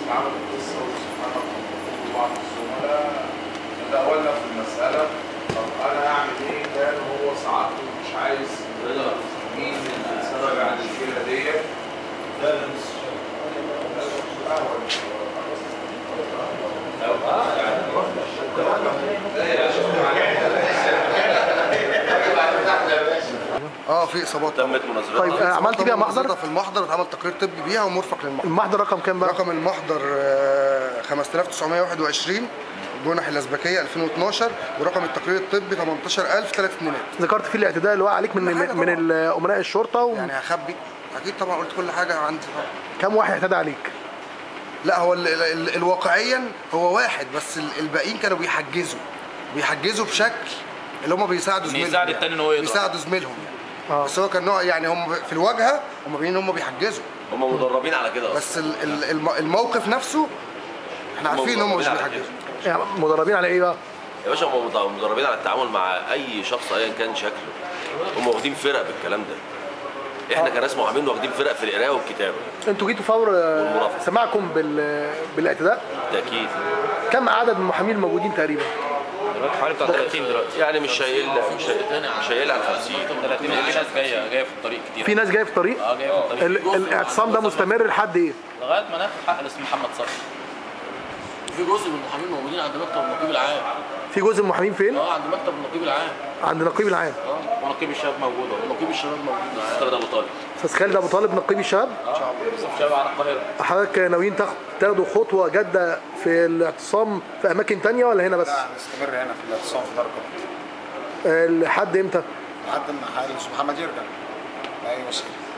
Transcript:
عملوا قصه وسبحان الله بعض الزملاء تداولنا في المساله طب انا اعمل ايه كان هو سعادته مش عايز مين اللي سبب عن الكلى ديت اه في اصابات طبعا. تمت مناظرتها طيب، آه، عملت بيها محضر؟ منظرة في المحضر اتعمل تقرير طبي بيها ومرفق للمحضر المحضر رقم كام بقى؟ رقم المحضر آه، 5921 جنح الازبكيه 2012 ورقم التقرير الطبي 18000 3 اتنينات ذكرت فيه الاعتداء اللي وقع عليك من كل حاجة من ال- امناء الشرطه و... يعني هخبي اكيد طبعا قلت كل حاجه عندي طبعا كم واحد اعتدى عليك؟ لا هو ال ال ال الواقعيا هو واحد بس ال- الباقيين كانوا بيحجزوا بيحجزوا بشكل اللي هم بيساعدوا زميلهم يساعد يعني. التاني إن هو يضرب. بيساعدوا زميلهم يعني آه. بس هو كان نوع يعني هم في الواجهه هم باينين ان هم بيحجزوا هم مدربين على كده اصلا بس ال ال الم- الموقف نفسه احنا عارفين ان هم مش مدربين على بيحجزوا يعني مدربين على ايه بقى؟ يا باشا هم مد- مدربين على التعامل مع اي شخص ايا كان شكله هم واخدين فرق بالكلام ده احنا كناس محامين واخدين فرق في القرايه والكتابه انتوا جيتوا فور آه، والمرافقة. سماعكم بال... بالاعتداء ده اكيد كم عدد من المحامين الموجودين تقريبا؟ دلوقتي حوالي بتاع 30 دلوقتي يعني مش هيقل مش هيقل مش هيقل عن 50 30 في ناس جايه جايه في الطريق كتير في ناس جايه في الطريق اه جايه في الطريق ال... الاعتصام ده مستمر لحد ايه؟ لغايه ما ناخد حق الاسم محمد صبري في جزء من المحامين موجودين عند مكتب النقيب العام في جزء من المحامين فين؟ اه عند مكتب النقيب العام عند نقيب العام اه ونقيب الشباب موجود اهو ونقيب الشباب موجود معاه اعتقد ابو طالب استاذ خالد ابو طالب نقيب الشباب شباب على القاهره حضرتك ناويين تاخد- تاخدوا خطوه جاده في الاعتصام في اماكن تانية ولا هنا بس؟ نستمر هنا في الاعتصام في دار القبط آه، لحد امتى؟ لحد ما حارس محمد يرجع بأي وسيلة